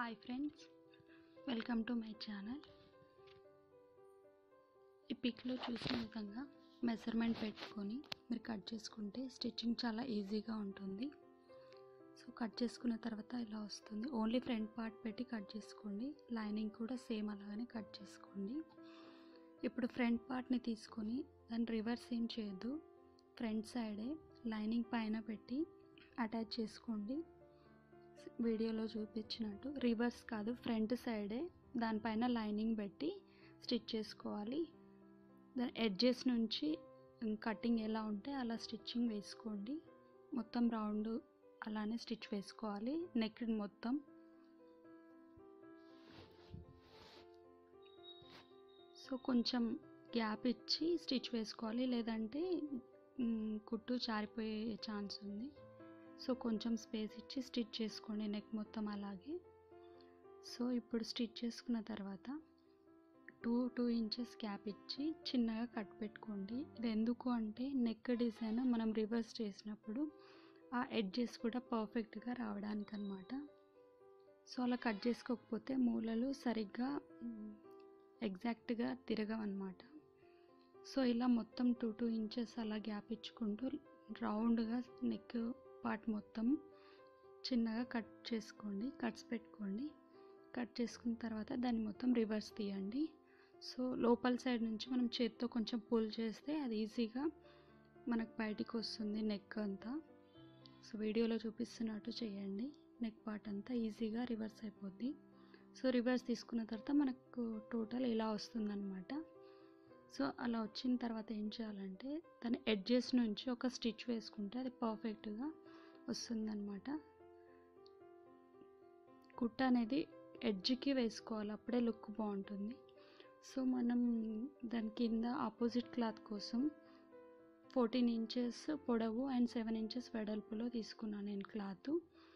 hi friends welcome to my channel ఈ పిక్లో చూసిన విధంగా మెజర్మెంట్ పెట్టుకొని మీరు కట్ చేసుకుంటే స్టిచ్చింగ్ చాలా ఈజీగా ఉంటుంది సో కట్ చేసుకున్న తర్వాత ఇలా వస్తుంది ఓన్లీ ఫ్రంట్ పార్ట్ పెట్టి కట్ చేసుకోండి లైనింగ్ కూడా సేమ్ అలాగనే కట్ చేసుకోండి ఇప్పుడు ఫ్రంట్ పార్ట్ని తీసుకొని దాన్ని రివర్స్ ఏం చేయొద్దు ఫ్రంట్ సైడే లైనింగ్ పైన పెట్టి అటాచ్ చేసుకోండి వీడియోలో చూపించినట్టు రివర్స్ కాదు ఫ్రంట్ సైడే దానిపైన లైనింగ్ పెట్టి స్టిచ్ చేసుకోవాలి దాని ఎడ్జెస్ నుంచి కటింగ్ ఎలా ఉంటే అలా స్టిచ్చింగ్ వేసుకోండి మొత్తం రౌండ్ అలానే స్టిచ్ వేసుకోవాలి నెక్ మొత్తం సో కొంచెం గ్యాప్ ఇచ్చి స్టిచ్ వేసుకోవాలి లేదంటే మ్, కుట్టు జారిపోయే ఛాన్స్ ఉంది సో కొంచెం స్పేస్ ఇచ్చి స్టిచ్ చేసుకోండి నెక్ మొత్తం అలాగే సో ఇప్పుడు స్టిచ్ చేసుకున్న తర్వాత టూ టూ ఇంచెస్ గ్యాప్ ఇచ్చి చిన్నగా కట్ పెట్టుకోండి ఇది ఎందుకు అంటే నెక్ డిజైన్ మనం రివర్స్ చేసినప్పుడు ఆ ఎడ్జెస్ కూడా పర్ఫెక్ట్గా రావడానికి అనమాట సో అలా కట్ చేసుకోకపోతే మూలలు సరిగ్గా ఎగ్జాక్ట్గా తిరగవన్నమాట సో ఇలా మొత్తం టూ టూ ఇంచెస్ అలా గ్యాప్ ఇచ్చుకుంటూ రౌండ్గా నెక్ పార్ట్ మొత్తం చిన్నగా కట్ చేసుకోండి కట్స్ పెట్టుకోండి కట్ చేసుకున్న తర్వాత దాన్ని మొత్తం రివర్స్ తీయండి సో లోపల సైడ్ నుంచి మనం చేత్తో కొంచెం పుల్ చేస్తే అది ఈజీగా మనకు బయటికి వస్తుంది నెక్ అంతా సో వీడియోలో చూపిస్తున్నట్టు చేయండి నెక్ పార్ట్ అంతా ఈజీగా రివర్స్ అయిపోద్ది సో రివర్స్ తీసుకున్న తర్వాత మనకు టోటల్ ఇలా వస్తుందన్నమాట సో అలా వచ్చిన తర్వాత ఏం చేయాలంటే దాని ఎడ్జెస్ నుంచి ఒక స్టిచ్ వేసుకుంటే అది పర్ఫెక్ట్గా వస్తుందన్నమాట కుట్ట అనేది ఎడ్జ్కి వేసుకోవాలి అప్పుడే లుక్ బాగుంటుంది సో మనం దాని కింద ఆపోజిట్ క్లాత్ కోసం ఫోర్టీన్ ఇంచెస్ పొడవు అండ్ సెవెన్ ఇంచెస్ వెడల్పులో తీసుకున్నాను నేను క్లాత్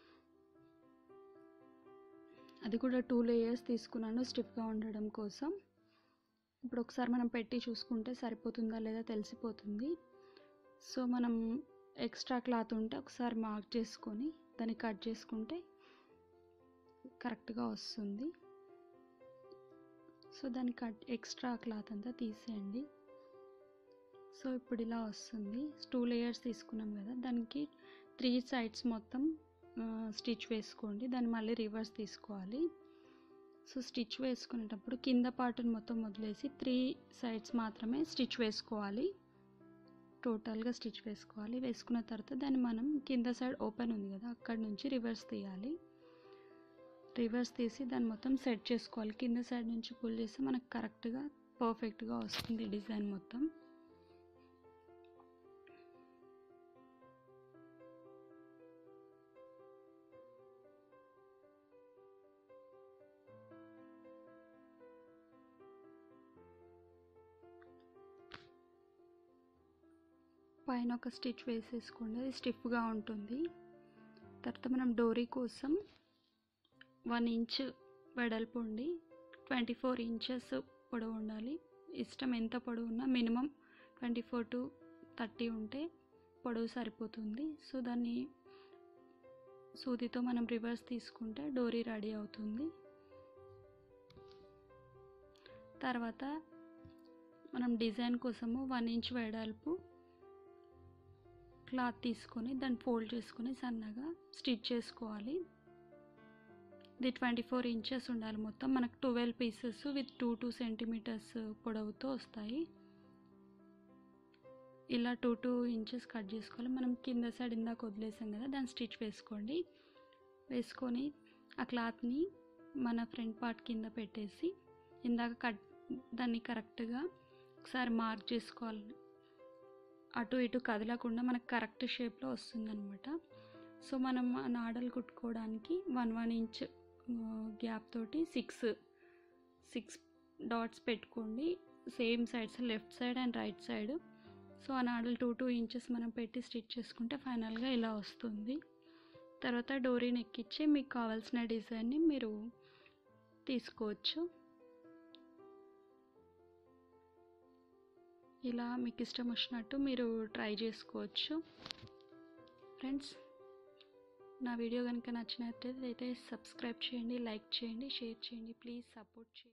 అది కూడా టూ లేయర్స్ తీసుకున్నాను స్టిఫ్గా ఉండడం కోసం ఇప్పుడు ఒకసారి మనం పెట్టి చూసుకుంటే సరిపోతుందా లేదా తెలిసిపోతుంది సో మనం ఎక్స్ట్రా క్లాత్ ఉంటే ఒకసారి మార్క్ చేసుకొని దాన్ని కట్ చేసుకుంటే కరెక్ట్గా వస్తుంది సో దాన్ని కట్ ఎక్స్ట్రా క్లాత్ అంతా తీసేయండి సో ఇప్పుడు ఇలా వస్తుంది టూ లేయర్స్ తీసుకున్నాం కదా దానికి త్రీ సైడ్స్ మొత్తం స్టిచ్ వేసుకోండి దాన్ని మళ్ళీ రివర్స్ తీసుకోవాలి సో స్టిచ్ వేసుకునేటప్పుడు కింద పార్ట్ని మొత్తం వదిలేసి త్రీ సైడ్స్ మాత్రమే స్టిచ్ వేసుకోవాలి టోటల్గా స్టిచ్ వేసుకోవాలి వేసుకున్న తర్వాత దాన్ని మనం కింద సైడ్ ఓపెన్ ఉంది కదా అక్కడ నుంచి రివర్స్ తీయాలి రివర్స్ తీసి దాన్ని మొత్తం సెట్ చేసుకోవాలి కింద సైడ్ నుంచి పుల్ చేస్తే మనకు కరెక్ట్గా పర్ఫెక్ట్గా వస్తుంది డిజైన్ మొత్తం పైన ఒక స్టిచ్ వేసేసుకోండి అది స్టిఫ్గా ఉంటుంది తర్వాత మనం డోరీ కోసం వన్ ఇంచ్ వెడల్పు ఉండి ట్వంటీ ఫోర్ ఇంచెస్ పొడవు ఉండాలి ఇష్టం ఎంత పొడవు ఉన్నా minimum twenty four to thirty ఉంటే పొడవు సరిపోతుంది సో దాన్ని సూదితో మనం రివర్స్ తీసుకుంటే డోరీ రెడీ అవుతుంది తర్వాత మనం డిజైన్ కోసము వన్ ఇంచ్ వెడల్పు క్లాత్ తీసుకొని దాన్ని ఫోల్డ్ చేసుకొని సన్నగా స్టిచ్ చేసుకోవాలి ఇది ట్వంటీ ఫోర్ ఇంచెస్ ఉండాలి మొత్తం మనకు twelve pieces with two two centimetres పొడవుతో వస్తాయి ఇలా టూ టూ ఇంచెస్ కట్ చేసుకోవాలి మనం కింద సైడ్ ఇందాక వదిలేసాం కదా దాన్ని స్టిచ్ వేసుకోండి వేసుకొని ఆ క్లాత్ని మన ఫ్రంట్ పార్ట్ కింద పెట్టేసి ఇందాక కట్ దాన్ని కరెక్ట్గా ఒకసారి మార్క్ చేసుకోవాలి అటు ఇటు కదలకుండా మనకు కరెక్ట్ షేప్లో వస్తుందన్నమాట సో మనం ఆ నాడలు కుట్టుకోవడానికి వన్ వన్ ఇంచ్ గ్యాప్ తోటి సిక్స్ సిక్స్ డాట్స్ పెట్టుకోండి same sides left side and right side so ఆ నాడలు టూ టూ ఇంచెస్ మనం పెట్టి స్టిచ్ చేసుకుంటే ఫైనల్గా ఇలా వస్తుంది తర్వాత డోరీని ఎక్కించి మీకు కావాల్సిన డిజైన్ని మీరు తీసుకోవచ్చు ఇలా మీకు ఇష్టం వచ్చినట్టు మీరు ట్రై చేసుకోవచ్చు ఫ్రెండ్స్ నా వీడియో కనుక నచ్చినట్లయితే సబ్స్క్రైబ్ చేయండి లైక్ చేయండి షేర్ చేయండి ప్లీజ్ సపోర్ట్ చేయండి